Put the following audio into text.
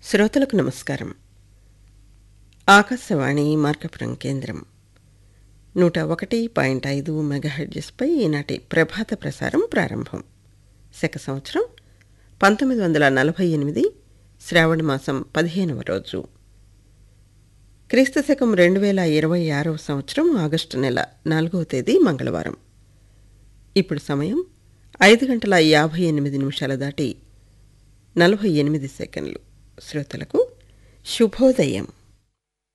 శ్రోతలకు నమస్కారం ఆకాశవాణి మార్కపురం కేంద్రం నూట ఒకటి పాయింట్ ఐదు మెగాహెడ్జెస్పై ఈనాటి ప్రభాత ప్రసారం ప్రారంభం శక సంవత్సరం పంతొమ్మిది వందల నలభై ఎనిమిది శ్రావణ మాసం పదిహేనవ రోజు క్రీస్తు శకం రెండు వేల ఇరవై ఆరవ సంవత్సరం ఆగస్టు నెల నాలుగవ తేదీ మంగళవారం ఇప్పుడు సమయం ఐదు గంటల యాభై ఎనిమిది నిమిషాల దాటి నలభై ఎనిమిది సెకండ్లు శ్రోతలకు శుభోదయం